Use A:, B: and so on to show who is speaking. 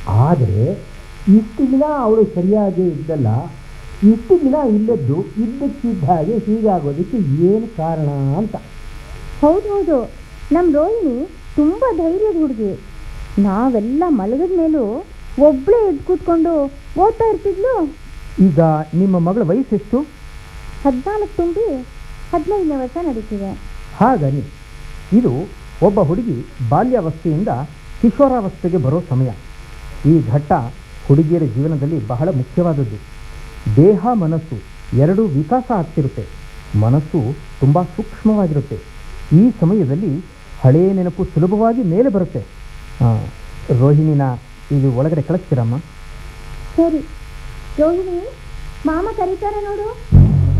A: ಆದರೆ ಇಷ್ಟು ದಿನ ಅವಳು ಸರಿಯಾಗಿ ಇದ್ದಲ್ಲ ಇಷ್ಟು ದಿನ ಇಲ್ಲದ್ದು ಇದ್ದಕ್ಕಿದ್ದ ಹಾಗೆ ಹೀಗಾಗೋದಕ್ಕೆ ಏನು ಕಾರಣ ಅಂತ
B: ಹೌದು ಹೌದು ನಮ್ಮ ರೋಹಿಣಿ ತುಂಬ ಧೈರ್ಯದ ಹುಡುಗಿ ನಾವೆಲ್ಲ ಮಲಗಿದ ಮೇಲೂ ಒಬ್ಬಳೇ ಎದ್ದು ಕೂತ್ಕೊಂಡು ಓದ್ತಾ ಇರ್ತಿದ್ಲು
A: ಈಗ ನಿಮ್ಮ ಮಗಳ ವಯಸ್ಸೆಷ್ಟು
B: ಹದಿನಾಲ್ಕು ತುಂಬಿ ಹದಿನೈದನೇ ವರ್ಷ ನಡೀತಿದೆ
A: ಹಾಗನಿ ಇದು ಒಬ್ಬ ಹುಡುಗಿ ಬಾಲ್ಯಾವಸ್ಥೆಯಿಂದ ಕಿಶೋರಾವಸ್ಥೆಗೆ ಬರೋ ಸಮಯ ಈ ಘಟ್ಟ ಹುಡುಗಿಯರ ಜೀವನದಲ್ಲಿ ಬಹಳ ಮುಖ್ಯವಾದದ್ದು ದೇಹ ಮನಸ್ಸು ಎರಡೂ ವಿಕಾಸ ಆಗ್ತಿರುತ್ತೆ ಮನಸ್ಸು ತುಂಬ ಸೂಕ್ಷ್ಮವಾಗಿರುತ್ತೆ ಈ ಸಮಯದಲ್ಲಿ ಹಳೆಯ ನೆನಪು ಸುಲಭವಾಗಿ ಮೇಲೆ ಬರುತ್ತೆ ಆ, ರೋಹಿಣಿನ ಇದು ಒಳಗಡೆ ಕಳಿಸ್ತೀರಮ್ಮ
B: ಸರಿ ರೋಹಿಣಿ ಮಾಮ ಕರೀತಾರೆ ನೋಡು